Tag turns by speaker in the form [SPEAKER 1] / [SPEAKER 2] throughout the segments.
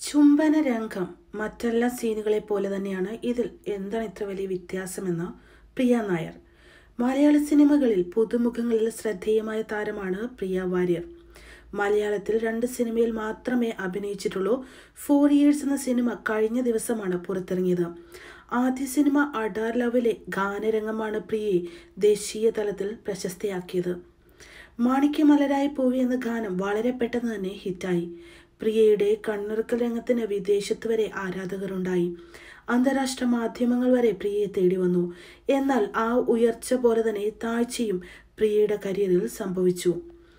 [SPEAKER 1] ചുംബന രംഗം മറ്റെല്ലാ സീനുകളെ പോലെ തന്നെയാണ് ഇതിൽ എന്താണ് ഇത്ര വലിയ വ്യത്യാസമെന്ന് പ്രിയ നായർ മലയാള സിനിമകളിൽ പുതുമുഖങ്ങളിൽ ശ്രദ്ധേയമായ താരമാണ് പ്രിയ വാര്യർ മലയാളത്തിൽ രണ്ട് സിനിമയിൽ മാത്രമേ അഭിനയിച്ചിട്ടുള്ളൂ ഫോർ ഇയേഴ്സ് എന്ന സിനിമ കഴിഞ്ഞ ദിവസമാണ് പുറത്തിറങ്ങിയത് ആദ്യ സിനിമ അഡാർ ലവിലെ ഗാനരംഗമാണ് പ്രിയയെ ദേശീയ തലത്തിൽ പ്രശസ്തയാക്കിയത് മാണിക്യമലരായി പൂവി എന്ന ഗാനം വളരെ പെട്ടെന്ന് തന്നെ ഹിറ്റായി പ്രിയയുടെ കണ്ണിറുക്കൽ രംഗത്തിന് വിദേശത്ത് വരെ ആരാധകരുണ്ടായി അന്താരാഷ്ട്ര മാധ്യമങ്ങൾ വരെ പ്രിയയെ തേടി വന്നു എന്നാൽ ആ ഉയർച്ച പോലെ തന്നെ താഴ്ചയും പ്രിയയുടെ കരിയറിൽ സംഭവിച്ചു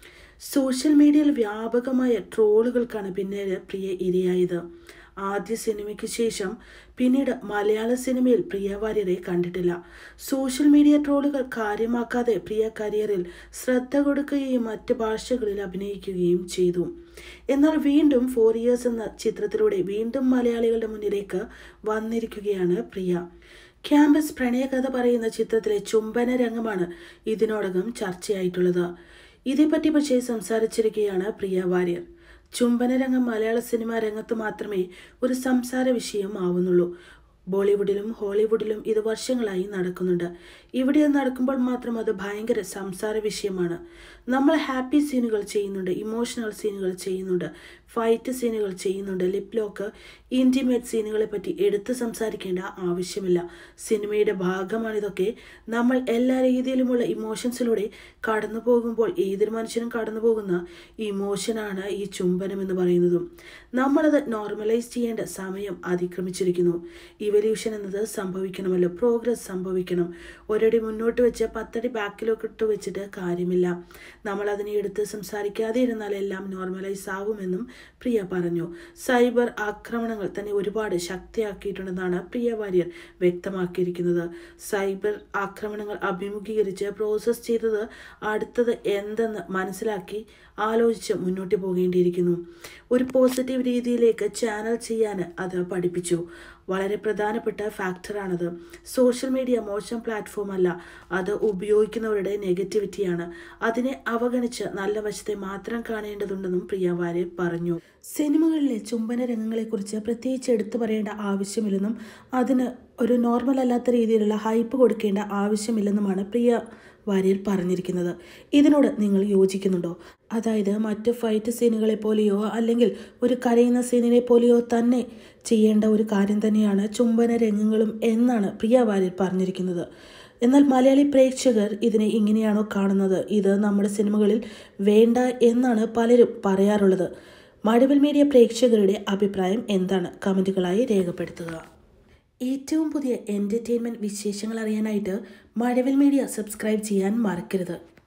[SPEAKER 1] സോഷ്യൽ മീഡിയയിൽ വ്യാപകമായ ട്രോളുകൾക്കാണ് പിന്നീട് പ്രിയ ഇരയായത് ആദ്യ സിനിമയ്ക്ക് ശേഷം പിന്നീട് മലയാള സിനിമയിൽ പ്രിയ വാര്യരെ കണ്ടിട്ടില്ല സോഷ്യൽ മീഡിയ ട്രോളുകൾ കാര്യമാക്കാതെ പ്രിയ കരിയറിൽ ശ്രദ്ധ കൊടുക്കുകയും മറ്റ് ഭാഷകളിൽ അഭിനയിക്കുകയും ചെയ്തു എന്നാൽ വീണ്ടും ഫോർ ഇയേഴ്സ് എന്ന ചിത്രത്തിലൂടെ വീണ്ടും മലയാളികളുടെ മുന്നിലേക്ക് വന്നിരിക്കുകയാണ് പ്രിയ ക്യാമ്പസ് പ്രണയകഥ പറയുന്ന ചിത്രത്തിലെ ചുംബന രംഗമാണ് ഇതിനോടകം ചർച്ചയായിട്ടുള്ളത് ഇതേപ്പറ്റി പക്ഷേ സംസാരിച്ചിരിക്കുകയാണ് പ്രിയ വാര്യർ ചുംബനരംഗം മലയാള സിനിമാ രംഗത്ത് മാത്രമേ ഒരു സംസാര വിഷയമാവുന്നുള്ളൂ ബോളിവുഡിലും ഹോളിവുഡിലും ഇത് വർഷങ്ങളായി നടക്കുന്നുണ്ട് ഇവിടെ നടക്കുമ്പോൾ മാത്രം അത് ഭയങ്കര സംസാര വിഷയമാണ് നമ്മൾ ഹാപ്പി സീനുകൾ ചെയ്യുന്നുണ്ട് ഇമോഷണൽ സീനുകൾ ചെയ്യുന്നുണ്ട് ഫൈറ്റ് സീനുകൾ ചെയ്യുന്നുണ്ട് ലിപ് ലോക്ക് ഇൻറ്റിമേറ്റ് സീനുകളെ പറ്റി എടുത്ത് സംസാരിക്കേണ്ട ആവശ്യമില്ല സിനിമയുടെ ഭാഗമാണിതൊക്കെ നമ്മൾ എല്ലാ രീതിയിലുമുള്ള ഇമോഷൻസിലൂടെ കടന്നു പോകുമ്പോൾ ഏതൊരു മനുഷ്യനും കടന്നു പോകുന്ന ഇമോഷനാണ് ഈ ചുംബനം എന്ന് പറയുന്നതും നമ്മളത് നോർമലൈസ് ചെയ്യേണ്ട സമയം അതിക്രമിച്ചിരിക്കുന്നു ഇവല്യൂഷൻ എന്നത് സംഭവിക്കണമല്ലോ പ്രോഗ്രസ് സംഭവിക്കണം ഒരടി മുന്നോട്ട് വെച്ച് പത്തടി ബാക്കിലോട്ട് ഇട്ട് വെച്ചിട്ട് കാര്യമില്ല നമ്മൾ അതിനെ എടുത്ത് സംസാരിക്കാതെ ഇരുന്നാൽ എല്ലാം നോർമലൈസ് ആവുമെന്നും പ്രിയ പറഞ്ഞു സൈബർ ആക്രമണങ്ങൾ തന്നെ ഒരുപാട് ശക്തിയാക്കിയിട്ടുണ്ടെന്നാണ് പ്രിയ വാര്യർ വ്യക്തമാക്കിയിരിക്കുന്നത് സൈബർ ആക്രമണങ്ങൾ അഭിമുഖീകരിച്ച് പ്രോസസ്സ് ചെയ്തത് അടുത്തത് എന്തെന്ന് മനസ്സിലാക്കി ആലോചിച്ച് മുന്നോട്ട് പോകേണ്ടിയിരിക്കുന്നു ഒരു പോസിറ്റീവ് രീതിയിലേക്ക് ചാനൽ ചെയ്യാൻ അത് പഠിപ്പിച്ചു വളരെ പ്രധാനപ്പെട്ട ഫാക്ടറാണത് സോഷ്യൽ മീഡിയ മോശം പ്ലാറ്റ്ഫോം അല്ല അത് ഉപയോഗിക്കുന്നവരുടെ നെഗറ്റിവിറ്റിയാണ് അതിനെ അവഗണിച്ച് നല്ല വശത്തെ മാത്രം കാണേണ്ടതുണ്ടെന്നും പ്രിയ വാര്യർ പറഞ്ഞു സിനിമകളിലെ ചുംബന രംഗങ്ങളെക്കുറിച്ച് പ്രത്യേകിച്ച് എടുത്തു പറയേണ്ട ആവശ്യമില്ലെന്നും അതിന് ഒരു നോർമൽ അല്ലാത്ത രീതിയിലുള്ള ഹൈപ്പ് കൊടുക്കേണ്ട ആവശ്യമില്ലെന്നുമാണ് പ്രിയ വാര്യർ പറഞ്ഞിരിക്കുന്നത് ഇതിനോട് നിങ്ങൾ യോജിക്കുന്നുണ്ടോ അതായത് മറ്റ് ഫൈറ്റ് സീനുകളെ പോലെയോ അല്ലെങ്കിൽ ഒരു കരയുന്ന സീനിനെ പോലെയോ തന്നെ ചെയ്യേണ്ട ഒരു കാര്യം തന്നെയാണ് ചുംബന രംഗങ്ങളും എന്നാണ് പ്രിയ വാര്യർ പറഞ്ഞിരിക്കുന്നത് എന്നാൽ മലയാളി പ്രേക്ഷകർ ഇതിനെ ഇങ്ങനെയാണോ കാണുന്നത് ഇത് നമ്മുടെ സിനിമകളിൽ വേണ്ട എന്നാണ് പലരും പറയാറുള്ളത് മഴവിൽ മീഡിയ പ്രേക്ഷകരുടെ അഭിപ്രായം എന്താണ് കമൻറ്റുകളായി രേഖപ്പെടുത്തുക ഏറ്റവും പുതിയ എൻ്റർടൈൻമെൻറ്റ് വിശേഷങ്ങൾ അറിയാനായിട്ട് മഴവിൽ മീഡിയ സബ്സ്ക്രൈബ് ചെയ്യാൻ മറക്കരുത്